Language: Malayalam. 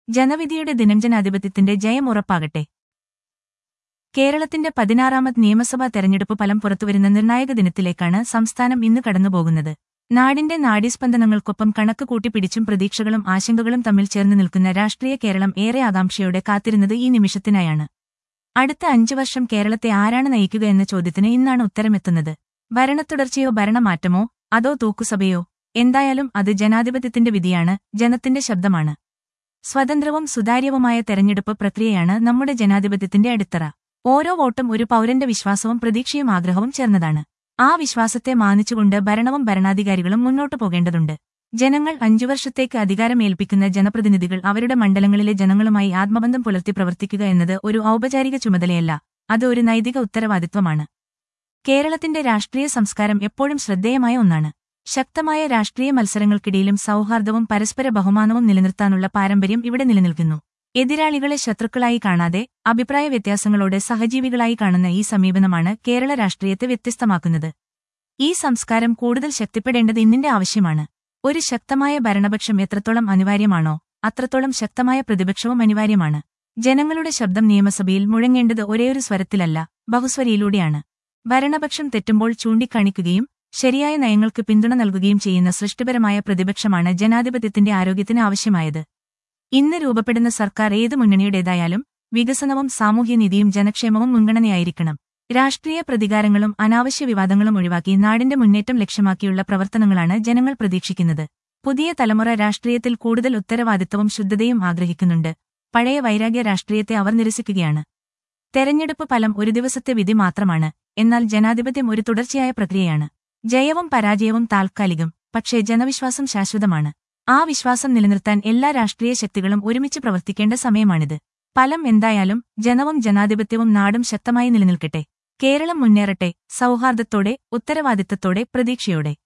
ജനവിധിയുടെ ദിനം ജനാധിപത്യത്തിന്റെ ജയം ഉറപ്പാകട്ടെ കേരളത്തിന്റെ പതിനാറാമത് നിയമസഭാ തെരഞ്ഞെടുപ്പ് ഫലം പുറത്തുവരുന്ന നിർണായക ദിനത്തിലേക്കാണ് സംസ്ഥാനം ഇന്ന് കടന്നുപോകുന്നത് നാടിന്റെ നാഡീസ്പന്ദനങ്ങൾക്കൊപ്പം കണക്ക് കൂട്ടിപ്പിടിച്ചും പ്രതീക്ഷകളും ആശങ്കകളും തമ്മിൽ ചേർന്ന് നിൽക്കുന്ന രാഷ്ട്രീയ കേരളം ഏറെ ആകാംക്ഷയോടെ കാത്തിരുന്നത് ഈ നിമിഷത്തിനായാണ് അടുത്ത അഞ്ചു വർഷം കേരളത്തെ ആരാണ് നയിക്കുക എന്ന ചോദ്യത്തിന് ഇന്നാണ് ഉത്തരമെത്തുന്നത് ഭരണത്തുടർച്ചയോ ഭരണമാറ്റമോ അതോ തൂക്കുസഭയോ എന്തായാലും അത് ജനാധിപത്യത്തിന്റെ വിധിയാണ് ജനത്തിന്റെ ശബ്ദമാണ് സ്വതന്ത്രവും സുതാര്യവുമായ തെരഞ്ഞെടുപ്പ് പ്രക്രിയയാണ് നമ്മുടെ ജനാധിപത്യത്തിന്റെ അടിത്തറ ഓരോ വോട്ടും ഒരു പൗരന്റെ വിശ്വാസവും പ്രതീക്ഷയും ആഗ്രഹവും ചേർന്നതാണ് ആ വിശ്വാസത്തെ മാനിച്ചുകൊണ്ട് ഭരണവും ഭരണാധികാരികളും മുന്നോട്ടു പോകേണ്ടതുണ്ട് ജനങ്ങൾ അഞ്ചു വർഷത്തേക്ക് അധികാരമേൽപ്പിക്കുന്ന ജനപ്രതിനിധികൾ അവരുടെ മണ്ഡലങ്ങളിലെ ജനങ്ങളുമായി ആത്മബന്ധം പുലർത്തി പ്രവർത്തിക്കുക എന്നത് ഒരു ഔപചാരിക ചുമതലയല്ല അത് ഒരു നൈതിക ഉത്തരവാദിത്വമാണ് കേരളത്തിന്റെ രാഷ്ട്രീയ സംസ്കാരം എപ്പോഴും ശ്രദ്ധേയമായ ഒന്നാണ് ശക്തമായ രാഷ്ട്രീയ മത്സരങ്ങൾക്കിടയിലും സൗഹാർദ്ദവും പരസ്പര ബഹുമാനവും നിലനിർത്താനുള്ള പാരമ്പര്യം ഇവിടെ നിലനിൽക്കുന്നു എതിരാളികളെ ശത്രുക്കളായി കാണാതെ അഭിപ്രായ വ്യത്യാസങ്ങളോട് സഹജീവികളായി കാണുന്ന ഈ സമീപനമാണ് കേരള രാഷ്ട്രീയത്തെ വ്യത്യസ്തമാക്കുന്നത് ഈ സംസ്കാരം കൂടുതൽ ശക്തിപ്പെടേണ്ടത് ഇന്നിന്റെ ആവശ്യമാണ് ഒരു ശക്തമായ ഭരണപക്ഷം എത്രത്തോളം അനിവാര്യമാണോ അത്രത്തോളം ശക്തമായ പ്രതിപക്ഷവും അനിവാര്യമാണ് ജനങ്ങളുടെ ശബ്ദം നിയമസഭയിൽ മുഴങ്ങേണ്ടത് ഒരേയൊരു സ്വരത്തിലല്ല ബഹുസ്വരിയിലൂടെയാണ് ഭരണപക്ഷം തെറ്റുമ്പോൾ ചൂണ്ടിക്കാണിക്കുകയും ശരിയായ നയങ്ങൾക്ക് പിന്തുണ നൽകുകയും ചെയ്യുന്ന സൃഷ്ടിപരമായ പ്രതിപക്ഷമാണ് ജനാധിപത്യത്തിന്റെ ആരോഗ്യത്തിന് ആവശ്യമായത് ഇന്ന് രൂപപ്പെടുന്ന സർക്കാർ ഏത് മുന്നണിയുടേതായാലും വികസനവും സാമൂഹ്യനീതിയും ജനക്ഷേമവും മുൻഗണനയായിരിക്കണം രാഷ്ട്രീയ പ്രതികാരങ്ങളും അനാവശ്യ വിവാദങ്ങളും ഒഴിവാക്കി നാടിന്റെ മുന്നേറ്റം ലക്ഷ്യമാക്കിയുള്ള പ്രവർത്തനങ്ങളാണ് ജനങ്ങൾ പ്രതീക്ഷിക്കുന്നത് പുതിയ തലമുറ രാഷ്ട്രീയത്തിൽ കൂടുതൽ ഉത്തരവാദിത്തവും ശുദ്ധതയും ആഗ്രഹിക്കുന്നുണ്ട് പഴയ വൈരാഗ്യ രാഷ്ട്രീയത്തെ അവർ നിരസിക്കുകയാണ് തെരഞ്ഞെടുപ്പ് ഫലം ഒരു ദിവസത്തെ വിധി മാത്രമാണ് എന്നാൽ ജനാധിപത്യം ഒരു തുടർച്ചയായ പ്രക്രിയയാണ് ജയവും പരാജയവും താൽക്കാലികം പക്ഷേ ജനവിശ്വാസം ശാശ്വതമാണ് ആ വിശ്വാസം നിലനിർത്താൻ എല്ലാ രാഷ്ട്രീയ ശക്തികളും ഒരുമിച്ച് പ്രവർത്തിക്കേണ്ട സമയമാണിത് ഫലം എന്തായാലും ജനവും ജനാധിപത്യവും നാടും ശക്തമായി നിലനിൽക്കട്ടെ കേരളം മുന്നേറട്ടെ സൗഹാർദ്ദത്തോടെ ഉത്തരവാദിത്തത്തോടെ പ്രതീക്ഷയോടെ